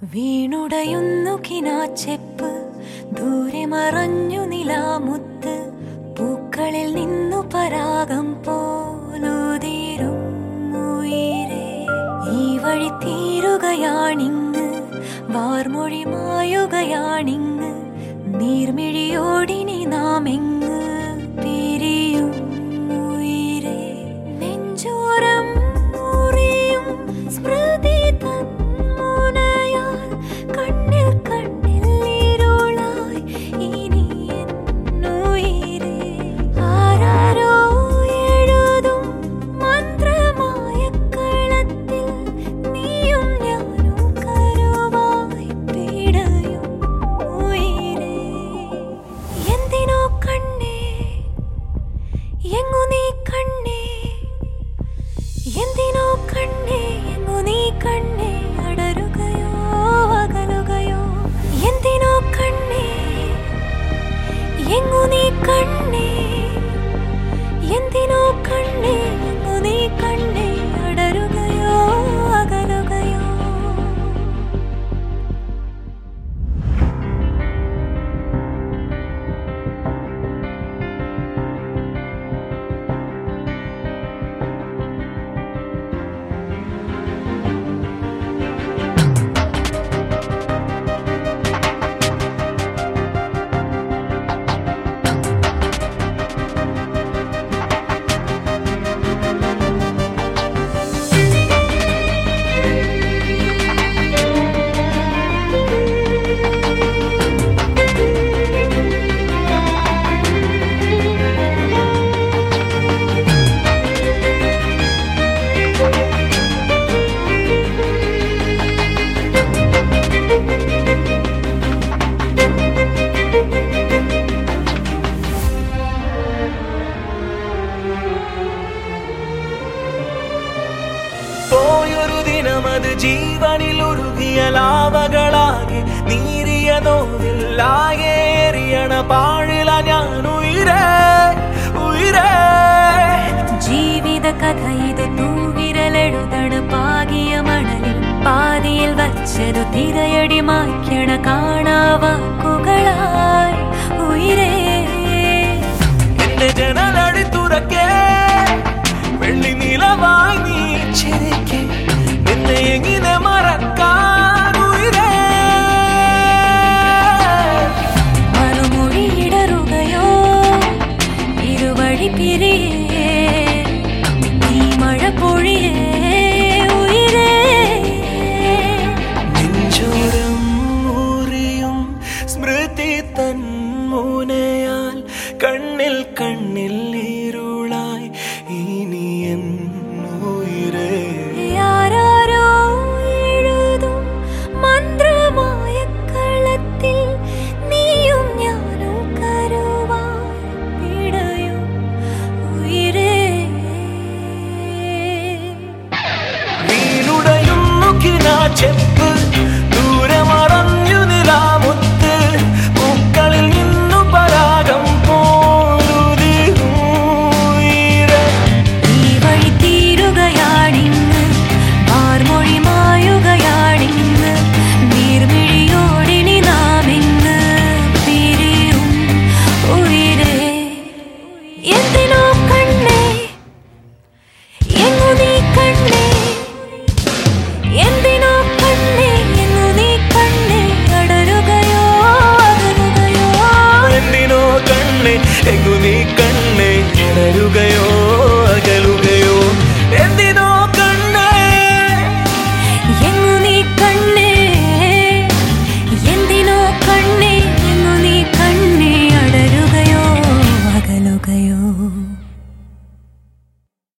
വീണുടയുന്നു കിനാച്ചെപ്പ് ദൂരെ മറഞ്ഞു നിലാമുത്ത് പൂക്കളിൽ നിന്നു പരാഗം പോലുതിരും ഉയിരേ ഈ വഴി തീരുകയാണിങ്ങ് വാർമൊഴി മായുകയാണിങ്ങ് നീർമിഴിയോടിനി നാം എങ്ങ് പിരിയും ഉയിരേ നെഞ്ചോരം മുറിയും സ്മൃതി തൻ മുനയാൽ കണ്ണിൽ കണ്ണിൽ ഇരുളായി ഇനി എന്നുയിരേ ആരാരോ എഴുതും മന്ത്രമായ കളത്തിൽ നീയും ഞാനും കരുവായി പിടയും ഉയിരേ എന്തിനോ കണ്ണേ എങ്ങു നീ കണ്ണേ എന്തിനോ കണ്ണേ എങ്ങു നീ കണ്ണേ അടരുകയോ അകലുകയോ എന്തിനോ കണ്ണേ എങ്ങു നീ കണ്ണേ എന്തിനോ കണ്ണേ എങ്ങു നീ കണ്ണേ അടരുകയോ അകലുകയോ പോയൊരു ദിനമത് ജീവനിൽ ഉരുകിയ ലാവകളാകെ നീരിയ നോവില്ലാകേറിയണ പാഴില ഞാൻ ഉയരേ ഉയരേ ജീവിത കഥ ഇത് തൂവിരലെഴുതണ് പാകിയ മണലിൽ പാതിയിൽ വച്ചതു തിരയടി മായ്ക്കണ കാണാവാക്കുകളായി ഉയരേ എന്റെ ജനലടി തുറക്കേ വെള്ളി നിലവായി നീ ചിരിക്കേ നിന്നെ എങ്ങനെ മറക്കാൻ